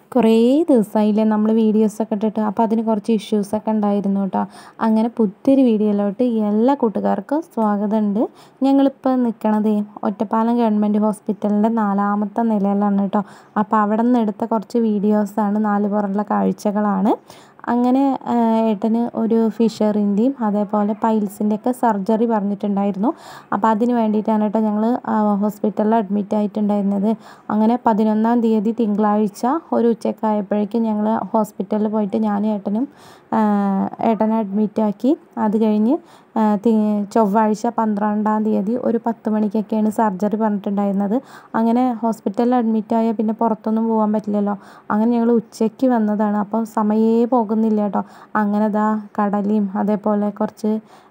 കുറേ ദിവസമായില്ലേ നമ്മൾ വീഡിയോസൊക്കെ ഇട്ടിട്ട് അപ്പോൾ അതിന് കുറച്ച് ഇഷ്യൂസൊക്കെ ഉണ്ടായിരുന്നു കേട്ടോ അങ്ങനെ പുതിയൊരു വീഡിയോയിലോട്ട് എല്ലാ കൂട്ടുകാർക്കും സ്വാഗതമുണ്ട് ഞങ്ങളിപ്പോൾ നിൽക്കണത് ഒറ്റപ്പാലം ഗവൺമെൻറ് ഹോസ്പിറ്റലിൻ്റെ നാലാമത്തെ നിലയിലാണ് കേട്ടോ അപ്പോൾ അവിടെ നിന്ന് എടുത്ത കുറച്ച് വീഡിയോസാണ് നാല് പുറമുള്ള കാഴ്ചകളാണ് അങ്ങനെ ഏട്ടന് ഒരു ഫിഷറിൻ്റെയും അതേപോലെ പൈൽസിൻ്റെയൊക്കെ സർജറി പറഞ്ഞിട്ടുണ്ടായിരുന്നു അപ്പോൾ അതിന് വേണ്ടിയിട്ടാണ് കേട്ടോ ഞങ്ങൾ ഹോസ്പിറ്റലിൽ അഡ്മിറ്റ് ആയിട്ടുണ്ടായിരുന്നത് അങ്ങനെ പതിനൊന്നാം തീയതി തിങ്കളാഴ്ച ഒരു ഉച്ചക്കായപ്പോഴേക്കും ഞങ്ങൾ ഹോസ്പിറ്റലിൽ പോയിട്ട് ഞാനും ഏട്ടനും ഏട്ടനെ അഡ്മിറ്റാക്കി അത് കഴിഞ്ഞ് ചൊവ്വാഴ്ച പന്ത്രണ്ടാം തീയതി ഒരു പത്ത് മണിക്കൊക്കെയാണ് സർജറി പറഞ്ഞിട്ടുണ്ടായിരുന്നത് അങ്ങനെ ഹോസ്പിറ്റലിൽ അഡ്മിറ്റായ പിന്നെ പുറത്തൊന്നും പോകാൻ പറ്റില്ലല്ലോ അങ്ങനെ ഞങ്ങൾ ഉച്ചയ്ക്ക് വന്നതാണ് അപ്പോൾ സമയേ പോകുന്നില്ല കേട്ടോ അങ്ങനെ ദാ കടലയും അതേപോലെ കുറച്ച്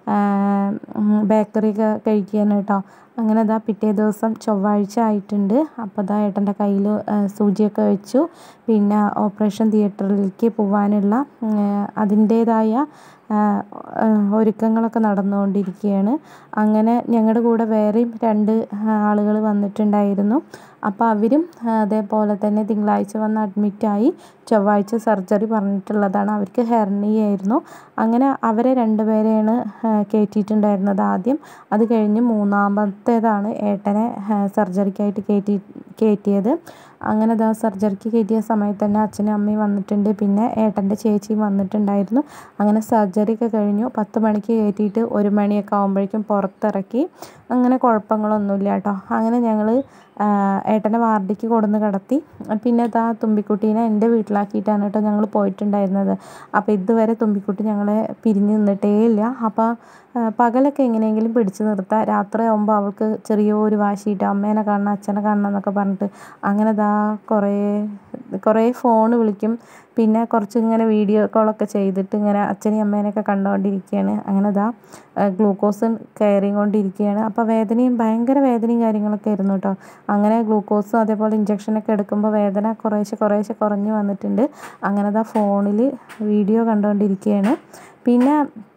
ബേക്കറി ഒക്കെ കഴിക്കുകയാണ് കേട്ടോ അങ്ങനെ ദാ പിറ്റേ ദിവസം ചൊവ്വാഴ്ച ആയിട്ടുണ്ട് അപ്പോൾ ദാ ഏട്ടൻ്റെ കയ്യിൽ സൂചിയൊക്കെ വെച്ചു പിന്നെ ഓപ്പറേഷൻ തിയേറ്ററിലേക്ക് പോകാനുള്ള അതിൻ്റേതായ ഒരുക്കങ്ങളൊക്കെ നടന്നുകൊണ്ടിരിക്കുകയാണ് അങ്ങനെ ഞങ്ങളുടെ കൂടെ വേറെയും രണ്ട് ആളുകൾ വന്നിട്ടുണ്ടായിരുന്നു അപ്പോൾ അവരും അതേപോലെ തന്നെ തിങ്കളാഴ്ച വന്ന് അഡ്മിറ്റായി ചൊവ്വാഴ്ച സർജറി പറഞ്ഞിട്ടുള്ളതാണ് അവർക്ക് ഹെർണിയായിരുന്നു അങ്ങനെ അവരെ രണ്ടുപേരെയാണ് കയറ്റിയിട്ടുണ്ടായിരുന്നത് ആദ്യം അത് കഴിഞ്ഞ് മൂന്നാമത്തേതാണ് ഏട്ടനെ സർജറിക്കായിട്ട് കയറ്റി കയറ്റിയത് അങ്ങനെ ഇതാ സർജറിക്ക് കയറ്റിയ സമയത്ത് തന്നെ അച്ഛനും അമ്മയും വന്നിട്ടുണ്ട് പിന്നെ ഏട്ടൻ്റെ ചേച്ചിയും വന്നിട്ടുണ്ടായിരുന്നു അങ്ങനെ സർജറി ഒക്കെ കഴിഞ്ഞു പത്ത് മണിക്ക് കയറ്റിയിട്ട് ഒരു മണിയൊക്കെ ആകുമ്പോഴേക്കും പുറത്തിറക്കി അങ്ങനെ കുഴപ്പങ്ങളൊന്നുമില്ല കേട്ടോ അങ്ങനെ ഞങ്ങൾ ഏട്ടനെ വാർഡിക്ക് കൊടുന്ന് കിടത്തി പിന്നെ ഇതാ തുമ്പിക്കുട്ടീനെ എൻ്റെ വീട്ടിലാക്കിയിട്ടാണ് കേട്ടോ ഞങ്ങൾ പോയിട്ടുണ്ടായിരുന്നത് അപ്പോൾ ഇതുവരെ തുമ്പിക്കുട്ടി ഞങ്ങളെ പിരിഞ്ഞ് നിന്നിട്ടേ ഇല്ല അപ്പോൾ പകലൊക്കെ എങ്ങനെയെങ്കിലും പിടിച്ചു നിർത്താം രാത്രി ആകുമ്പോൾ അവൾക്ക് ചെറിയൊരു വാശിയിട്ട് അമ്മേനെ കാണണം അച്ഛനെ കാണണം എന്നൊക്കെ പറഞ്ഞിട്ട് അങ്ങനെ ഇതാ കുറേ കുറേ ഫോൺ വിളിക്കും പിന്നെ കുറച്ച് ഇങ്ങനെ വീഡിയോ കോളൊക്കെ ചെയ്തിട്ട് ഇങ്ങനെ അച്ഛനെയും അമ്മേനെയൊക്കെ കണ്ടുകൊണ്ടിരിക്കുകയാണ് അങ്ങനെ ഇതാ ഗ്ലൂക്കോസ് കയറിയും കൊണ്ടിരിക്കുകയാണ് അപ്പോൾ വേദനയും ഭയങ്കര വേദനയും കാര്യങ്ങളൊക്കെ ആയിരുന്നു കേട്ടോ അങ്ങനെ ഗ്ലൂക്കോസും അതേപോലെ ഇഞ്ചക്ഷനൊക്കെ എടുക്കുമ്പോൾ വേദന കുറേശ്ശെ കുറേശ്ശെ കുറഞ്ഞു വന്നിട്ടുണ്ട് അങ്ങനെ ഇതാ ഫോണിൽ വീഡിയോ കണ്ടുകൊണ്ടിരിക്കുകയാണ് പിന്നെ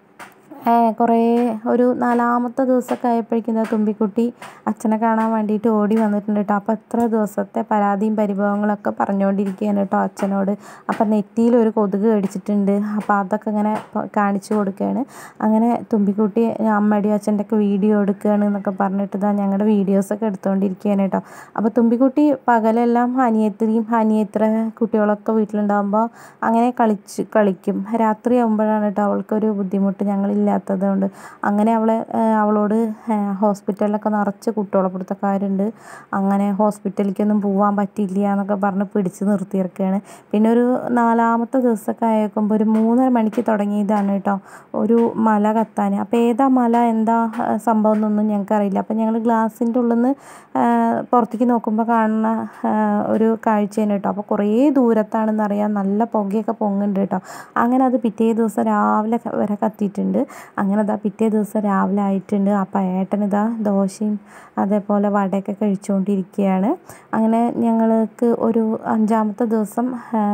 കുറേ ഒരു നാലാമത്തെ ദിവസമൊക്കെ ആയപ്പോഴേക്കും ഇതാ തുമ്പിക്കുട്ടി അച്ഛനെ കാണാൻ വേണ്ടിയിട്ട് ഓടി വന്നിട്ടുണ്ട് കേട്ടോ അപ്പോൾ എത്ര ദിവസത്തെ പരാതിയും പരിഭവങ്ങളൊക്കെ പറഞ്ഞുകൊണ്ടിരിക്കുകയാണ് കേട്ടോ അച്ഛനോട് അപ്പം നെറ്റിയിൽ ഒരു കൊതുക് കടിച്ചിട്ടുണ്ട് അപ്പോൾ അതൊക്കെ ഇങ്ങനെ കാണിച്ചു കൊടുക്കുകയാണ് അങ്ങനെ തുമ്പിക്കുട്ടി അമ്മയുടെയും അച്ഛൻ്റെ ഒക്കെ വീഡിയോ എടുക്കുകയാണ് എന്നൊക്കെ പറഞ്ഞിട്ട് ഇതാ ഞങ്ങളുടെ വീഡിയോസൊക്കെ എടുത്തുകൊണ്ടിരിക്കുകയാണ് കേട്ടോ അപ്പോൾ തുമ്പിക്കുട്ടി പകലെല്ലാം അനിയത്തിയും അനിയത്ര കുട്ടികളൊക്കെ വീട്ടിലുണ്ടാകുമ്പോൾ അങ്ങനെ കളിച്ച് കളിക്കും രാത്രി ആകുമ്പോഴാണ് കേട്ടോ അവൾക്കൊരു ബുദ്ധിമുട്ട് ഞങ്ങളില്ല ഇല്ലാത്തതുകൊണ്ട് അങ്ങനെ അവളെ അവളോട് ഹോസ്പിറ്റലിലൊക്കെ നിറച്ച് കുട്ടികളെപ്പിടുത്തക്കാരുണ്ട് അങ്ങനെ ഹോസ്പിറ്റലിലേക്കൊന്നും പോകാൻ പറ്റില്ല എന്നൊക്കെ പറഞ്ഞ് പിടിച്ച് നിർത്തിയിരിക്കുകയാണ് പിന്നെ ഒരു നാലാമത്തെ ദിവസമൊക്കെ ആയേക്കുമ്പോൾ ഒരു മൂന്നര മണിക്ക് തുടങ്ങിയതാണ് കേട്ടോ ഒരു മല കത്താൻ അപ്പോൾ ഏതാ മല എന്താ സംഭവം എന്നൊന്നും ഞങ്ങൾക്കറിയില്ല അപ്പോൾ ഞങ്ങൾ ഗ്ലാസിൻ്റെ ഉള്ളിൽ നിന്ന് പുറത്തേക്ക് നോക്കുമ്പോൾ കാണുന്ന ഒരു കാഴ്ചയാണ് കേട്ടോ അപ്പോൾ കുറേ ദൂരത്താണെന്നറിയാം നല്ല പുകയൊക്കെ പൊങ്ങുന്നുണ്ട് കേട്ടോ അങ്ങനെ അത് പിറ്റേ ദിവസം രാവിലെ വരെ കത്തിയിട്ടുണ്ട് അങ്ങനെ ഇതാ പിറ്റേ ദിവസം രാവിലെ ആയിട്ടുണ്ട് അപ്പം ഏട്ടനിതാ ദോശയും അതേപോലെ വടയൊക്കെ കഴിച്ചുകൊണ്ടിരിക്കുകയാണ് അങ്ങനെ ഞങ്ങൾക്ക് ഒരു അഞ്ചാമത്തെ ദിവസം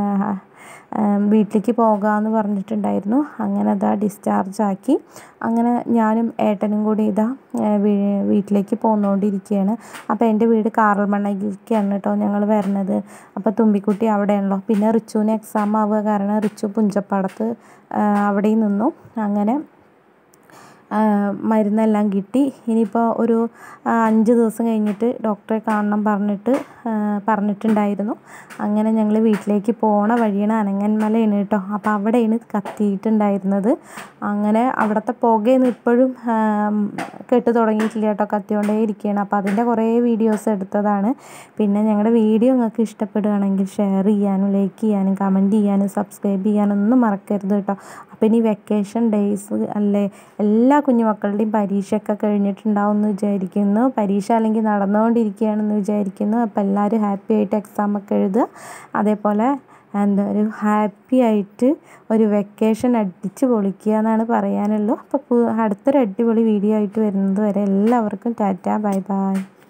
വീട്ടിലേക്ക് പോകാമെന്ന് പറഞ്ഞിട്ടുണ്ടായിരുന്നു അങ്ങനെ അതാ ഡിസ്ചാർജ് ആക്കി അങ്ങനെ ഞാനും ഏട്ടനും കൂടി ഇതാ വീട്ടിലേക്ക് പോന്നുകൊണ്ടിരിക്കുകയാണ് അപ്പോൾ എൻ്റെ വീട് കാറൽമണ്ണയിലേക്കാണ് കേട്ടോ ഞങ്ങൾ വരുന്നത് അപ്പോൾ തുമ്പിക്കുട്ടി അവിടെയാണല്ലോ പിന്നെ റിച്ചുവിന് എക്സാം ആവുക കാരണം റിച്ചു പുഞ്ചപ്പാടത്ത് അവിടെ നിന്നു അങ്ങനെ മരുന്നെല്ലാം കിട്ടി ഇനിയിപ്പോൾ ഒരു അഞ്ച് ദിവസം കഴിഞ്ഞിട്ട് ഡോക്ടറെ കാണണം പറഞ്ഞിട്ട് പറഞ്ഞിട്ടുണ്ടായിരുന്നു അങ്ങനെ ഞങ്ങൾ വീട്ടിലേക്ക് പോണ വഴിയാണ് അനങ്ങന്മലയാണ് കേട്ടോ അപ്പോൾ അവിടെയാണ് കത്തിയിട്ടുണ്ടായിരുന്നത് അങ്ങനെ അവിടുത്തെ പുകയൊന്നും ഇപ്പോഴും കെട്ട് തുടങ്ങിയിട്ടില്ല കേട്ടോ കത്തിക്കൊണ്ടേ ഇരിക്കുകയാണ് അപ്പോൾ അതിൻ്റെ കുറേ വീഡിയോസ് എടുത്തതാണ് പിന്നെ ഞങ്ങളുടെ വീഡിയോ നിങ്ങൾക്ക് ഇഷ്ടപ്പെടുകയാണെങ്കിൽ ഷെയർ ചെയ്യാനും ലൈക്ക് ചെയ്യാനും കമൻറ്റ് ചെയ്യാനും സബ്സ്ക്രൈബ് ചെയ്യാനും ഒന്നും മറക്കരുത് കേട്ടോ അപ്പോൾ ഇനി വെക്കേഷൻ ഡേയ്സ് അല്ലേ എല്ലാ കുഞ്ഞുമക്കളുടെയും പരീക്ഷയൊക്കെ കഴിഞ്ഞിട്ടുണ്ടാവും എന്ന് വിചാരിക്കുന്നു പരീക്ഷ അല്ലെങ്കിൽ നടന്നുകൊണ്ടിരിക്കുകയാണെന്ന് വിചാരിക്കുന്നു അപ്പോൾ എല്ലാവരും ഹാപ്പി ആയിട്ട് എക്സാം ഒക്കെ എഴുതുക അതേപോലെ എന്താ ഒരു ഹാപ്പി ആയിട്ട് ഒരു വെക്കേഷൻ അടിച്ച് പൊളിക്കുക എന്നാണ് പറയാനുള്ളൂ അപ്പോൾ അടുത്തൊരു അടിപൊളി വീഡിയോ ആയിട്ട് വരുന്നത് വരെ എല്ലാവർക്കും ടാറ്റ ബൈ ബൈ